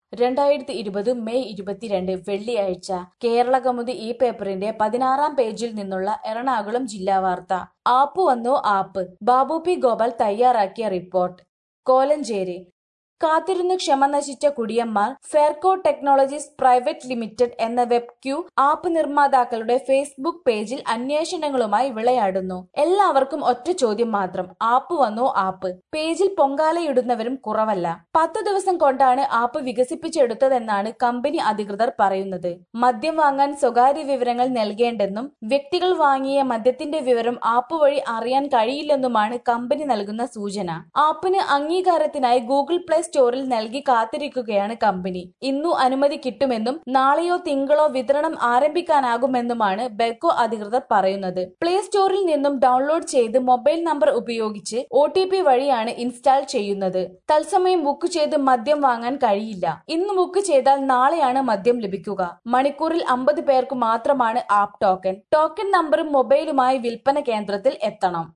രണ്ടായിരത്തി ഇരുപത് മെയ് ഇരുപത്തിരണ്ട് വെള്ളിയാഴ്ച കേരളകൗമുദി ഈ പേപ്പറിന്റെ പതിനാറാം പേജിൽ നിന്നുള്ള എറണാകുളം ജില്ലാ വാർത്ത ആപ്പ് വന്നോ ആപ്പ് ബാബു പി ഗോപാൽ തയ്യാറാക്കിയ റിപ്പോർട്ട് കോലഞ്ചേരി കാത്തിരുന്ന് ക്ഷമ നശിച്ച കുടിയന്മാർ ഫെയർകോ ടെക്നോളജീസ് പ്രൈവറ്റ് ലിമിറ്റഡ് എന്ന വെബ് ക്യൂ ആപ്പ് നിർമ്മാതാക്കളുടെ ഫേസ്ബുക്ക് പേജിൽ അന്വേഷണങ്ങളുമായി വിളയാടുന്നു എല്ലാവർക്കും ഒറ്റ ചോദ്യം മാത്രം ആപ്പ് വന്നോ ആപ്പ് പേജിൽ പൊങ്കാലയിടുന്നവരും കുറവല്ല പത്ത് ദിവസം കൊണ്ടാണ് ആപ്പ് വികസിപ്പിച്ചെടുത്തതെന്നാണ് കമ്പനി അധികൃതർ പറയുന്നത് മദ്യം വാങ്ങാൻ സ്വകാര്യ വിവരങ്ങൾ നൽകേണ്ടെന്നും വ്യക്തികൾ വാങ്ങിയ മദ്യത്തിന്റെ വിവരം ആപ്പ് വഴി അറിയാൻ കഴിയില്ലെന്നുമാണ് കമ്പനി നൽകുന്ന സൂചന ആപ്പിന് അംഗീകാരത്തിനായി ഗൂഗിൾ പ്ലേ സ്റ്റോറിൽ നൽകി കാത്തിരിക്കുകയാണ് കമ്പനി ഇന്നു അനുമതി കിട്ടുമെന്നും നാളെയോ തിങ്കളോ വിതരണം ആരംഭിക്കാനാകുമെന്നുമാണ് ബെക്കോ അധികൃതർ പറയുന്നത് പ്ലേ സ്റ്റോറിൽ നിന്നും ഡൗൺലോഡ് ചെയ്ത് മൊബൈൽ നമ്പർ ഉപയോഗിച്ച് ഒ വഴിയാണ് ഇൻസ്റ്റാൾ ചെയ്യുന്നത് തത്സമയം ബുക്ക് ചെയ്ത് മദ്യം വാങ്ങാൻ കഴിയില്ല ഇന്ന് ബുക്ക് ചെയ്താൽ നാളെയാണ് മദ്യം ലഭിക്കുക മണിക്കൂറിൽ അമ്പത് പേർക്ക് മാത്രമാണ് ആപ്പ് ടോക്കൺ ടോക്കൺ നമ്പറും മൊബൈലുമായി വിൽപ്പന കേന്ദ്രത്തിൽ എത്തണം